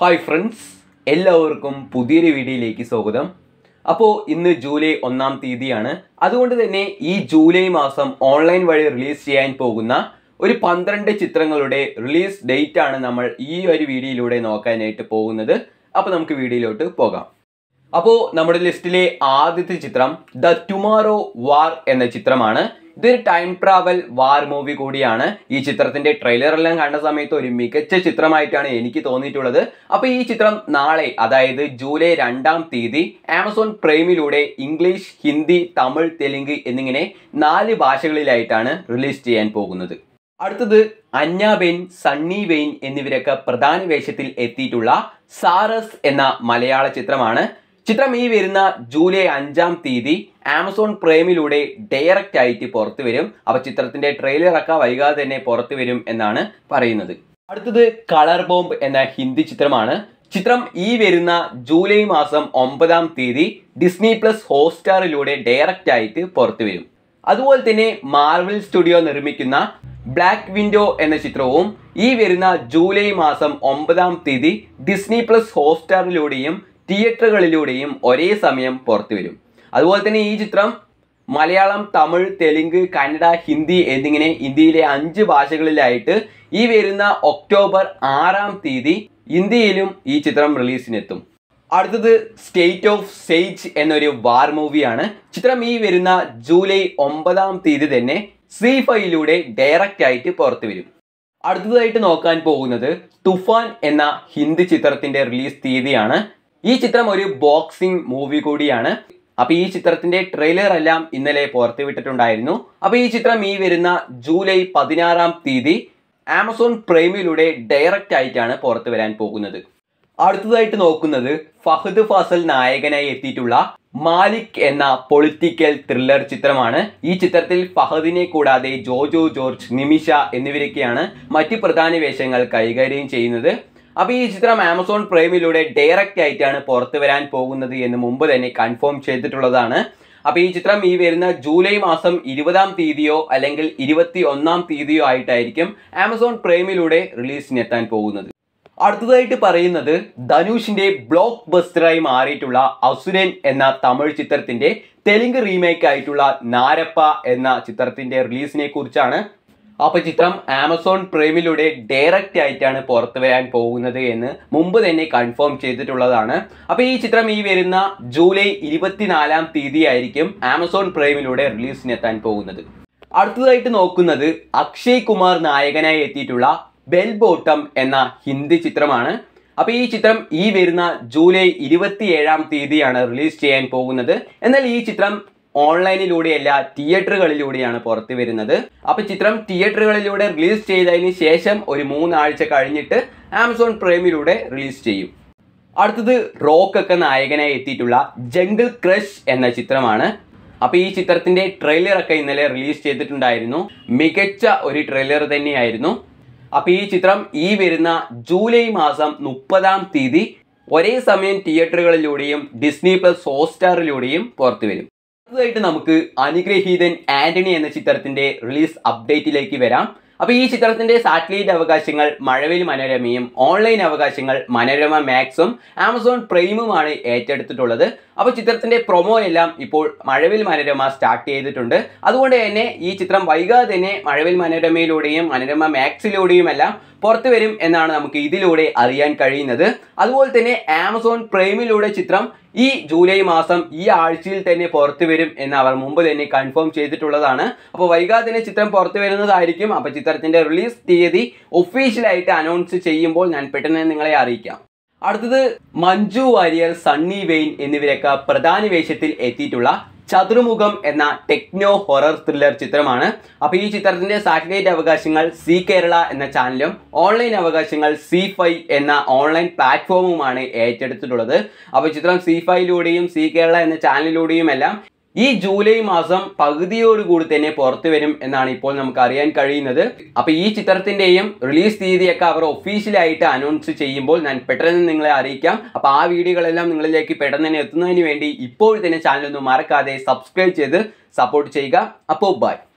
hi friends എല്ലാവർക്കും പുതിയൊരു വീഡിയോയിലേക്ക് സ്വാഗതം അപ്പോൾ ഇന്ന് ജൂലൈ ഒന്നാം തീയതിയാണ് അതുകൊണ്ട് തന്നെ ഈ ജൂലൈ മാസം ഓൺലൈൻ വഴി റിലീസ് ചെയ്യാൻ പോകുന്ന ഒരു പന്ത്രണ്ട് ചിത്രങ്ങളുടെ റിലീസ് ഡേറ്റ് ആണ് നമ്മൾ ഈ ഒരു വീഡിയോയിലൂടെ നോക്കാനായിട്ട് പോകുന്നത് അപ്പോൾ നമുക്ക് വീഡിയോയിലോട്ട് പോകാം അപ്പോൾ നമ്മുടെ ലിസ്റ്റിലെ ആദ്യത്തെ ചിത്രം ദ ടുമാറോ വാർ എന്ന ചിത്രമാണ് ഇതൊരു ടൈം ട്രാവൽ വാർ മൂവി കൂടിയാണ് ഈ ചിത്രത്തിന്റെ ട്രെയിലർ എല്ലാം കണ്ട സമയത്ത് ഒരു മികച്ച ചിത്രമായിട്ടാണ് എനിക്ക് തോന്നിയിട്ടുള്ളത് അപ്പോൾ ഈ ചിത്രം നാളെ അതായത് ജൂലൈ രണ്ടാം തീയതി ആമസോൺ പ്രൈമിലൂടെ ഇംഗ്ലീഷ് ഹിന്ദി തമിഴ് തെലുങ്ക് എന്നിങ്ങനെ നാല് ഭാഷകളിലായിട്ടാണ് റിലീസ് ചെയ്യാൻ പോകുന്നത് അടുത്തത് അന്യാബെൻ സണ്ണി വെയിൻ എന്നിവരൊക്കെ പ്രധാന വേഷത്തിൽ എത്തിയിട്ടുള്ള സാറസ് എന്ന മലയാള ചിത്രമാണ് ചിത്രം ഈ വരുന്ന ജൂലൈ അഞ്ചാം തീയതി ആമസോൺ പ്രൈമിലൂടെ ഡയറക്റ്റ് ആയിട്ട് പുറത്തു വരും അപ്പൊ ചിത്രത്തിന്റെ ട്രെയിലർ ഒക്കെ വൈകാതെ തന്നെ പുറത്തു വരും എന്നാണ് പറയുന്നത് അടുത്തത് കളർ ബോംബ് എന്ന ഹിന്ദി ചിത്രമാണ് ചിത്രം ഈ വരുന്ന ജൂലൈ മാസം ഒമ്പതാം തീയതി ഡിസ്നി പ്ലസ് ഹോട്ട്സ്റ്റാറിലൂടെ ഡയറക്റ്റ് ആയിട്ട് പുറത്തു വരും അതുപോലെ തന്നെ മാർവൽ സ്റ്റുഡിയോ നിർമ്മിക്കുന്ന ബ്ലാക്ക് വിൻഡോ എന്ന ചിത്രവും ഈ വരുന്ന ജൂലൈ മാസം ഒമ്പതാം തീയതി ഡിസ്നി പ്ലസ് ഹോട്ട്സ്റ്റാറിലൂടെയും തിയേറ്ററുകളിലൂടെയും ഒരേ സമയം പുറത്തു വരും അതുപോലെ തന്നെ ഈ ചിത്രം മലയാളം തമിഴ് തെലുങ്ക് കന്നഡ ഹിന്ദി എന്നിങ്ങനെ ഇന്ത്യയിലെ അഞ്ച് ഭാഷകളിലായിട്ട് ഈ വരുന്ന ഒക്ടോബർ ആറാം തീയതി ഇന്ത്യയിലും ഈ ചിത്രം റിലീസിനെത്തും അടുത്തത് സ്റ്റേറ്റ് ഓഫ് സെയ്ജ് എന്നൊരു വാർ മൂവിയാണ് ചിത്രം ഈ വരുന്ന ജൂലൈ ഒമ്പതാം തീയതി തന്നെ സി ഫൈയിലൂടെ ഡയറക്റ്റ് ആയിട്ട് പുറത്തു വരും അടുത്തതായിട്ട് നോക്കാൻ പോകുന്നത് തുഫാൻ എന്ന ഹിന്ദി ചിത്രത്തിന്റെ റിലീസ് തീയതിയാണ് ഈ ചിത്രം ഒരു ബോക്സിംഗ് മൂവി കൂടിയാണ് അപ്പൊ ഈ ചിത്രത്തിന്റെ ട്രെയിലർ എല്ലാം ഇന്നലെ പുറത്തുവിട്ടിട്ടുണ്ടായിരുന്നു അപ്പൊ ഈ ചിത്രം ഈ വരുന്ന ജൂലൈ പതിനാറാം തീയതി ആമസോൺ പ്രൈമിലൂടെ ഡയറക്റ്റ് ആയിട്ടാണ് പുറത്തു വരാൻ പോകുന്നത് അടുത്തതായിട്ട് നോക്കുന്നത് ഫഹദ് ഫാസൽ നായകനായി എത്തിയിട്ടുള്ള മാലിക് എന്ന പൊളിറ്റിക്കൽ ത്രില്ലർ ചിത്രമാണ് ഈ ചിത്രത്തിൽ ഫഹദിനെ കൂടാതെ ജോജോ ജോർജ് നിമിഷ എന്നിവരൊക്കെയാണ് മറ്റ് പ്രധാന വേഷങ്ങൾ കൈകാര്യം ചെയ്യുന്നത് അപ്പോൾ ഈ ചിത്രം ആമസോൺ പ്രൈമിലൂടെ ഡയറക്റ്റ് ആയിട്ടാണ് പുറത്തു വരാൻ പോകുന്നത് എന്ന് മുമ്പ് തന്നെ കൺഫേം ചെയ്തിട്ടുള്ളതാണ് അപ്പോൾ ഈ ചിത്രം ഈ വരുന്ന ജൂലൈ മാസം ഇരുപതാം തീയതിയോ അല്ലെങ്കിൽ ഇരുപത്തി ഒന്നാം തീയതിയോ ആയിട്ടായിരിക്കും ആമസോൺ പ്രൈമിലൂടെ റിലീസിനെത്താൻ പോകുന്നത് അടുത്തതായിട്ട് പറയുന്നത് ധനുഷിന്റെ ബ്ലോക്ക് ബസ്റ്ററായി മാറിയിട്ടുള്ള അസുരൻ എന്ന തമിഴ് ചിത്രത്തിന്റെ തെലുങ്ക് റീമേക്ക് ആയിട്ടുള്ള നാരപ്പ എന്ന ചിത്രത്തിന്റെ റിലീസിനെ കുറിച്ചാണ് അപ്പൊ ചിത്രം ആമസോൺ പ്രൈമിലൂടെ ഡയറക്റ്റ് ആയിട്ടാണ് പുറത്തു വരാൻ പോകുന്നത് എന്ന് മുമ്പ് തന്നെ കൺഫേം ചെയ്തിട്ടുള്ളതാണ് അപ്പൊ ഈ ചിത്രം ഈ വരുന്ന ജൂലൈ ഇരുപത്തിനാലാം തീയതി ആയിരിക്കും ആമസോൺ പ്രൈമിലൂടെ റിലീസിനെത്താൻ പോകുന്നത് അടുത്തതായിട്ട് നോക്കുന്നത് അക്ഷയ് കുമാർ നായകനായി എത്തിയിട്ടുള്ള ബെൽ ബോട്ടം എന്ന ഹിന്ദി ചിത്രമാണ് അപ്പൊ ഈ ചിത്രം ഈ വരുന്ന ജൂലൈ ഇരുപത്തി ഏഴാം തീയതിയാണ് റിലീസ് ചെയ്യാൻ പോകുന്നത് എന്നാൽ ഈ ചിത്രം ഓൺലൈനിലൂടെയല്ല തിയേറ്ററുകളിലൂടെയാണ് പുറത്തു വരുന്നത് അപ്പൊ ചിത്രം തിയേറ്ററുകളിലൂടെ റിലീസ് ചെയ്തതിന് ശേഷം ഒരു മൂന്നാഴ്ച കഴിഞ്ഞിട്ട് ആമസോൺ പ്രൈമിലൂടെ റിലീസ് ചെയ്യും അടുത്തത് റോക്ക് ഒക്കെ നായകനായി എത്തിയിട്ടുള്ള ജംഗിൾ ക്രഷ് എന്ന ചിത്രമാണ് അപ്പൊ ഈ ചിത്രത്തിന്റെ ട്രെയിലർ ഒക്കെ ഇന്നലെ റിലീസ് ചെയ്തിട്ടുണ്ടായിരുന്നു മികച്ച ഒരു ട്രെയിലർ തന്നെയായിരുന്നു അപ്പൊ ഈ ചിത്രം ഈ വരുന്ന ജൂലൈ മാസം മുപ്പതാം തീയതി ഒരേ സമയം തിയേറ്ററുകളിലൂടെയും ഡിസ്നി പ്ലസ് ഹോട്ട്സ്റ്റാറിലൂടെയും പുറത്തു വരും അടുത്തതായിട്ട് നമുക്ക് അനുഗ്രഹീതൻ ആന്റണി എന്ന ചിത്രത്തിന്റെ റിലീസ് അപ്ഡേറ്റിലേക്ക് വരാം അപ്പോൾ ഈ ചിത്രത്തിന്റെ സാറ്റലൈറ്റ് അവകാശങ്ങൾ മഴവിൽ മനോരമയും ഓൺലൈൻ അവകാശങ്ങൾ മനോരമ മാക്സും ആമസോൺ പ്രൈമുമാണ് ഏറ്റെടുത്തിട്ടുള്ളത് അപ്പോൾ ചിത്രത്തിന്റെ പ്രൊമോ എല്ലാം ഇപ്പോൾ മഴവിൽ മനോരമ സ്റ്റാർട്ട് ചെയ്തിട്ടുണ്ട് അതുകൊണ്ട് തന്നെ ഈ ചിത്രം വൈകാതെ തന്നെ മഴവിൽ മനോരമയിലൂടെയും മനോരമ മാക്സിലൂടെയും എല്ലാം പുറത്തു വരും എന്നാണ് നമുക്ക് ഇതിലൂടെ അറിയാൻ കഴിയുന്നത് അതുപോലെ തന്നെ ആമസോൺ പ്രൈമിലൂടെ ചിത്രം ഈ ജൂലൈ മാസം ഈ ആഴ്ചയിൽ തന്നെ പുറത്തു വരും എന്ന് അവർ മുമ്പ് തന്നെ കൺഫേം ചെയ്തിട്ടുള്ളതാണ് അപ്പോൾ വൈകാതെ തന്നെ ചിത്രം പുറത്തു വരുന്നതായിരിക്കും അപ്പോൾ ചിത്രത്തിന്റെ റിലീസ് തീയതി ഒഫീഷ്യലായിട്ട് അനൗൺസ് ചെയ്യുമ്പോൾ ഞാൻ പെട്ടെന്ന് നിങ്ങളെ അറിയിക്കാം അടുത്തത് മഞ്ജു വാര്യർ സണ്ണി വെയിൻ എന്നിവരൊക്കെ പ്രധാന വേഷത്തിൽ എത്തിയിട്ടുള്ള ചതുർമുഖം എന്ന ടെക്നോ ഹൊറർ ത്രില്ലർ ചിത്രമാണ് അപ്പോൾ ഈ ചിത്രത്തിന്റെ സാറ്റലൈറ്റ് അവകാശങ്ങൾ സി കേരള എന്ന ചാനലും ഓൺലൈൻ അവകാശങ്ങൾ സി ഫൈവ് എന്ന ഓൺലൈൻ പ്ലാറ്റ്ഫോമുമാണ് ഏറ്റെടുത്തിട്ടുള്ളത് അപ്പോൾ ചിത്രം സി ഫൈവിലൂടെയും സി കേരള എന്ന ചാനലിലൂടെയും എല്ലാം ഈ ജൂലൈ മാസം പകുതിയോടുകൂടി തന്നെ പുറത്തു വരും എന്നാണ് ഇപ്പോൾ നമുക്ക് അറിയാൻ കഴിയുന്നത് അപ്പൊ ഈ ചിത്രത്തിന്റെയും റിലീസ് തീയതിയൊക്കെ അവർ ഒഫീഷ്യലായിട്ട് അനൗൺസ് ചെയ്യുമ്പോൾ ഞാൻ പെട്ടെന്ന് നിങ്ങളെ അറിയിക്കാം അപ്പൊ ആ വീഡിയോകളെല്ലാം നിങ്ങളിലേക്ക് പെട്ടെന്ന് തന്നെ എത്തുന്നതിന് വേണ്ടി ഇപ്പോൾ തന്നെ ചാനൽ ഒന്ന് മറക്കാതെ സബ്സ്ക്രൈബ് ചെയ്ത് സപ്പോർട്ട് ചെയ്യുക അപ്പോൾ ബൈ